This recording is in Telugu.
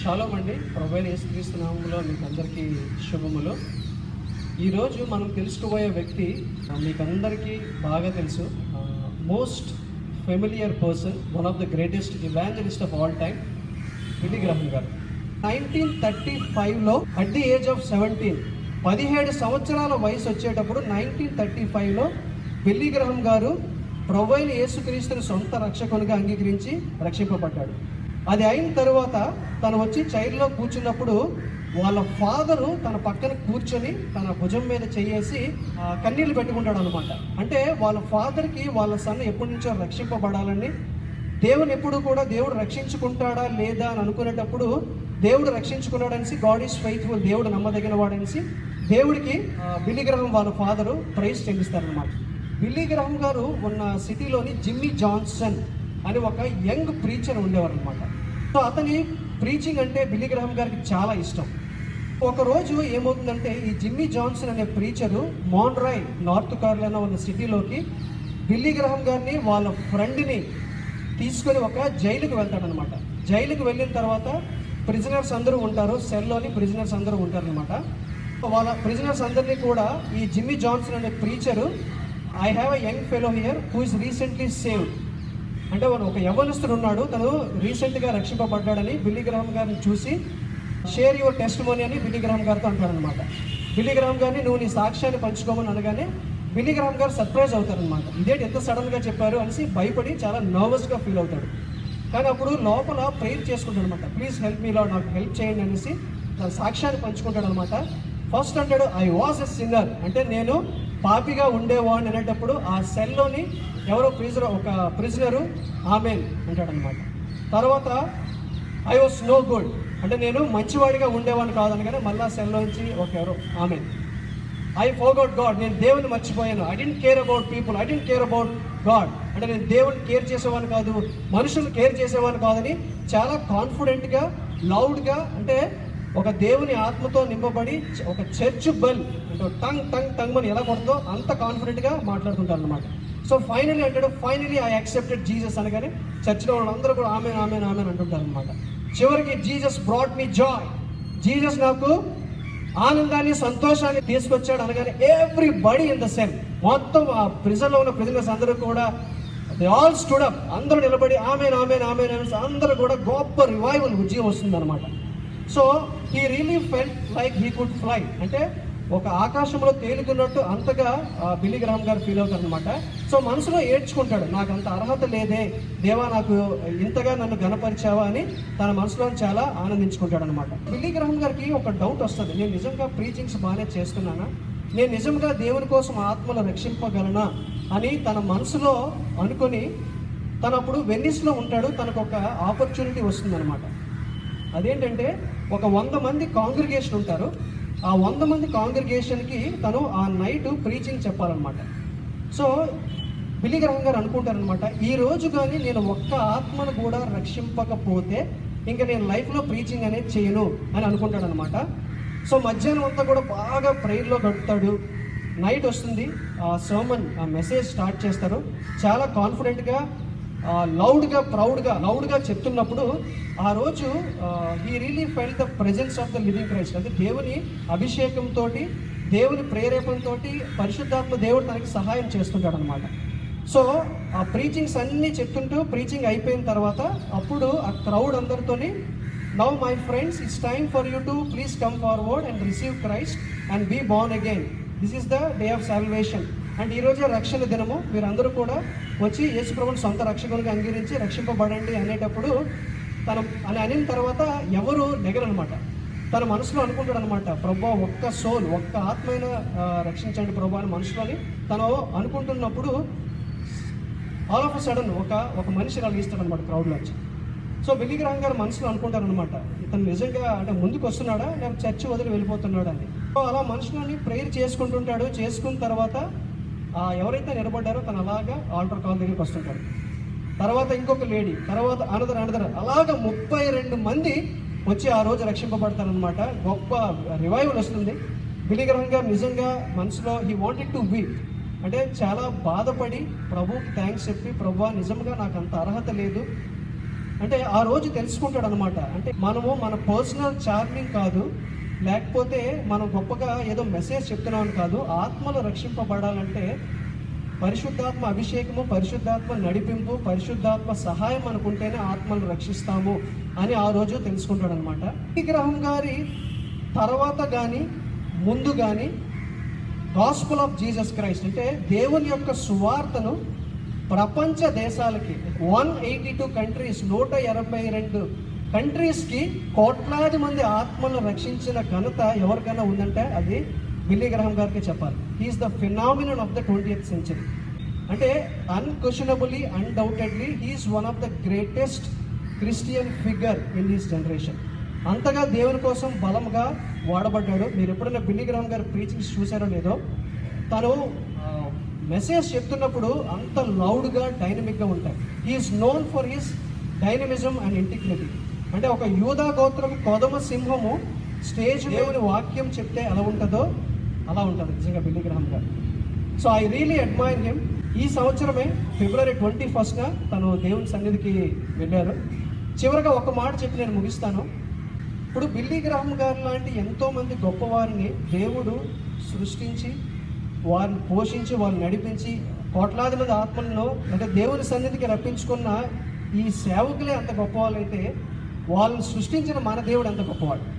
షాలోమ్ అండి ప్రభైన యేసుక్రీస్తు నామంలో మీకు అందరికీ శుభములు ఈరోజు మనం తెలుసుకోబోయే వ్యక్తి ఆ, మీకు అందరికీ బాగా తెలుసు most familiar person one of the greatest evangelist of all time Billy Graham garu nineteen thirty ఫైవ్లో at the age of seventeen పదిహేడు సంవత్సరాల వయసు వచ్చేటప్పుడు నైన్టీన్ థర్టీ ఫైవ్లో బిల్లీ గ్రహం గారు ప్రభు అయిన యేసుక్రీస్తుని సొంత రక్షకునిగా అంగీకరించి రక్షింపబడ్డాడు అది అయిన తర్వాత తను వచ్చి చైర్లో కూర్చున్నప్పుడు వాళ్ళ ఫాదరు తన పక్కన కూర్చొని తన భుజం మీద చేయేసి ఆ, కన్నీళ్లు పెట్టుకుంటాడు అనమాట అంటే వాళ్ళ ఫాదర్కి వాళ్ళ సన్ ఎప్పటి నుంచో రక్షింపబడాలని దేవుని ఎప్పుడు కూడా దేవుడు రక్షించుకుంటాడా లేదా అని అనుకునేటప్పుడు దేవుడు రక్షించుకున్నాడనేసి గాడ్ ఈస్ ఫెయిత్ఫుల్ దేవుడు నమ్మదగిన వాడనేసి దేవుడికి ఆ, బిల్లీ గ్రహం వాళ్ళ ఫాదరు ప్రైజ్ చెల్లిస్తారనమాట బిల్లీ గ్రహం గారు ఉన్న సిటీలోని జిమ్మీ జాన్సన్ అని ఒక యంగ్ ప్రీచర్ ఉండేవారు అనమాట సో అతని ప్రీచింగ్ అంటే బిల్లీ గ్రహం గారికి చాలా ఇష్టం ఒక రోజు ఏమవుతుందంటే ఈ జిమ్మీ జాన్సన్ అనే ప్రీచరు మాన్రాయ్ నార్త్ కార్లైనా ఉన్న సిటీలోకి బిల్లీ గ్రహం గారిని వాళ్ళ ఫ్రెండ్ని తీసుకొని ఒక జైలుకి వెళ్తాడనమాట జైలుకి వెళ్ళిన తర్వాత ప్రిజనర్స్ అందరూ ఉంటారు సెల్లోని ప్రిజనర్స్ అందరూ ఉంటారనమాట వాళ్ళ ప్రిజనర్స్ అందరినీ కూడా ఈ జిమ్మీ జాన్సన్ అనే preacher I have a young fellow here who is recently saved అంటే వాడు ఒక యవనస్తుడు ఉన్నాడు తను రీసెంట్గా రక్షింపబడ్డాడని బిల్లీ గ్రహం గారిని చూసి షేర్ యువర్ టెస్ట్ మనీ అని బిల్లీ గ్రహం గారితో అంటారనమాట బిల్లీ గ్రహం గారిని నువ్వు నీ సాక్ష్యాన్ని పంచుకోమని అనగానే బిల్లీ గ్రహం గారు సర్ప్రైజ్ అవుతారనమాట ఇదేంటి ఎంత సడన్గా చెప్పారు అనేసి భయపడి చాలా నర్వస్గా ఫీల్ అవుతాడు కానీ అప్పుడు లోపల ప్రేయర్ చేసుకుంటాడు అనమాట ప్లీజ్ హెల్ప్ మీలో నాకు హెల్ప్ చేయండి అనేసి తన సాక్ష్యాన్ని పంచుకుంటాడు అనమాట ఫస్ట్ అంటాడు ఐ వాజ్ ఎ సిన్నర్ అంటే నేను పాపిగా ఉండేవాడిని అనేటప్పుడు ఆ సెల్లోని ఎవరో ప్రిజర్ ఒక ప్రిజనరు ఆమెన్ అంటాడనమాట తర్వాత ఐ వాస్ నో గుడ్ అంటే నేను మంచివాడిగా ఉండేవాడిని కాదని కానీ మళ్ళా సెల్లోంచి ఒక ఎవరో ఆమెన్ ఐ ఫోగౌట్ గాడ్ నేను దేవుని మర్చిపోయాను I didn't care about people I didn't care about God అంటే నేను దేవుని కేర్ చేసేవాడిని కాదు మనుషులు కేర్ చేసేవాడిని కాదని చాలా కాన్ఫిడెంట్గా లౌడ్గా అంటే ఒక దేవుని ఆత్మతో నింపబడి చ- ఒక చర్చ్ బెల్ అంటే టంగ్ టంగ్ టంగ్ అని ఎలా కొడుతుందో అంత కాన్ఫిడెంట్గా మాట్లాడుతుంటారు అనమాట సో ఫైనలీ అంటాడు ఫైనలీ ఐ యాక్సెప్టెడ్ జీసస్ అనగానే చర్చిలో వాళ్ళందరూ కూడా ఆమె ఆమె ఆమె అంటుంటారు అనమాట చివరికి Jesus brought me joy Jesus నాకు ఆనందాన్ని సంతోషాన్ని తీసుకొచ్చాడు అనగానే everybody in the cell మొత్తం ఆ ప్రిజన్లో ఉన్న ప్రిజనర్స్ అందరూ కూడా దే ఆల్ స్టూడ్ అప్ అందరూ నిలబడి ఆమెన్ ఆమెన్ ఆమెన్ ఆమెన్ అందరూ కూడా గొప్ప రివైవల్ ఉద్యమం వస్తుందన్నమాట so he really felt like he could fly అంటే ఒక ఆకాశంలో తేలుకున్నట్టు అంతగా ఆ, బిల్లీ గ్రహం గారు ఫీల్ అవుతారు అనమాట సో మనసులో ఏడ్చుకుంటాడు నాకు అంత అర్హత లేదే దేవా నాకు ఇంతగా నన్ను గనపరిచావా అని తన మనసులో చాలా ఆనందించుకుంటాడు అనమాట బిల్లీ గ్రహం గారికి ఒక డౌట్ వస్తుంది నేను నిజంగా ప్రీచింగ్స్ బాగానే చేస్తున్నానా నేను నిజంగా దేవుని కోసం ఆత్మలు రక్షింపగలనా అని తన మనసులో అనుకొని తను అప్పుడు వెన్నిస్లో ఉంటాడు తనకు ఒక ఆపర్చునిటీ వస్తుందన్నమాట అదేంటంటే ఒక వంద మంది కాంగ్రిగేషన్ ఉంటారు ఆ వంద మంది కాంగ్రిగేషన్కి తను ఆ నైట్ ప్రీచింగ్ చెప్పాలన్నమాట సో బిల్లి గ్రహం గారు అనుకుంటారనమాట ఈ రోజు కానీ నేను ఒక్క ఆత్మను కూడా రక్షింపకపోతే ఇంకా నేను లైఫ్లో ప్రీచింగ్ అనేది చేయను అని అనుకుంటాడనమాట సో మధ్యాహ్నం అంతా కూడా బాగా ప్రేయర్లో గడుపుతాడు నైట్ వస్తుంది ఆ సర్మన్ ఆ మెసేజ్ స్టార్ట్ చేస్తారు చాలా కాన్ఫిడెంట్గా లౌడ్గా ప్రౌడ్గా లౌడ్గా చెప్తున్నప్పుడు ఆ రోజు he really felt the presence of the living Christ అంటే దేవుని అభిషేకంతో దేవుని ప్రేరేపణతో పరిశుద్ధాత్మ దేవుడు తనకి సహాయం చేస్తుంటాడు అనమాట సో ఆ ప్రీచింగ్స్ అన్నీ చెప్తుంటూ ప్రీచింగ్ అయిపోయిన తర్వాత అప్పుడు ఆ క్రౌడ్ అందరితోని now my friends it's time for you to please come forward and receive Christ and be born again this is the day of salvation and ఈ రోజే రక్షణ దినము మీరందరూ కూడా వచ్చి యేసుప్రభుని సొంత రక్షకునిగా అంగీకరించి రక్షింపబడండి అనేటప్పుడు తను అని అనిన తర్వాత ఎవరు నెగరనమాట తన మనసులో అనుకుంటాడు అనమాట ప్రభా ఒక్క సోల్ ఒక్క ఆత్మైన ఆ, రక్షించండి ప్రభా అని మనసులోని తను అనుకుంటున్నప్పుడు ఆల్ ఆఫ్ అ సడన్ ఒక ఒక మనిషి ఇలా ఇస్తాడు అనమాట క్రౌడ్లో వచ్చి సో బిల్లి గ్రహం గారు మనసులో అనుకుంటారు అనమాట ఇతను నిజంగా అంటే ముందుకు వస్తున్నాడా లేకపోతే చర్చి వదిలి వెళ్ళిపోతున్నాడా అని సో అలా మనుషులని ప్రేయర్ చేసుకుంటుంటాడు చేసుకున్న తర్వాత ఆ ఎవరైతే నిలబడ్డారో తను అలాగా ఆల్టర్ కాల్ దగ్గరికి వస్తుంటాడు తర్వాత ఇంకొక లేడీ తర్వాత అనదర్ అనదర్ అలాగ ముప్పై రెండు మంది వచ్చి ఆ రోజు రక్షింపబడతారనమాట గొప్ప రివైవల్ వస్తుంది బిలిగ్రహం గారు నిజంగా మనసులో హీ వాంటెడ్ టు వీప్ అంటే చాలా బాధపడి ప్రభుకి థ్యాంక్స్ చెప్పి ప్రభు నిజంగా నాకు అంత అర్హత లేదు అంటే ఆ రోజు తెలుసుకుంటాడు అనమాట అంటే మనము మన పర్సనల్ చార్మింగ్ కాదు లేకపోతే మనం గొప్పగా ఏదో మెసేజ్ చెప్తున్నామని కాదు ఆత్మలు రక్షింపబడాలంటే పరిశుద్ధాత్మ అభిషేకము పరిశుద్ధాత్మ నడిపింపు పరిశుద్ధాత్మ సహాయం అనుకుంటేనే ఆత్మలు రక్షిస్తాము అని ఆ రోజు తెలుసుకుంటాడు అనమాట విగ్రహం గారి తర్వాత కానీ ముందు కానీ గాస్పుల్ ఆఫ్ జీసస్ క్రైస్ట్ అంటే దేవుని యొక్క సువార్తను ప్రపంచ దేశాలకి వన్ ఎయిటీ టూ కంట్రీస్ నూట ఎనభై రెండు కంట్రీస్కి కోట్లాది మంది ఆత్మలను రక్షించిన ఘనత ఎవరికైనా ఉందంటే అది బిల్లీ గ్రహం గారికి చెప్పాలి he is the phenomenal of the twenty century అంటే unquestionably undoubtedly he is one of the greatest Christian figure in this generation అంతగా దేవుని కోసం బలంగా వాడబడ్డాడు మీరు ఎప్పుడైనా బిల్లీ గ్రహం గారి ప్రీచింగ్స్ చూసారో లేదో తను మెసేజ్ చెప్తున్నప్పుడు అంత లౌడ్గా డైనమిక్గా ఉంటాయి he is known for his dynamism and integrity అంటే ఒక యూదా గోత్రం కొదమ సింహము స్టేజ్ దేవుని వాక్యం చెప్తే ఎలా ఉంటుందో అలా ఉంటుంది నిజంగా బిల్లీ గ్రహం గారు so I really admire him ఈ సంవత్సరమే ఫిబ్రవరి ట్వంటీ ఫస్ట్న తను దేవుని సన్నిధికి వెళ్ళారు చివరగా ఒక మాట చెప్పి నేను ముగిస్తాను ఇప్పుడు బిల్లీ గ్రహం గారు లాంటి ఎంతోమంది గొప్పవారిని దేవుడు సృష్టించి వారిని పోషించి వారిని నడిపించి కోట్లాది మంది ఆత్మలను అంటే దేవుని సన్నిధికి రప్పించుకున్న ఈ సేవకులే అంత గొప్పవాళ్ళైతే వాళ్ళని సృష్టించిన మన దేవుడు అంత గొప్పవాడు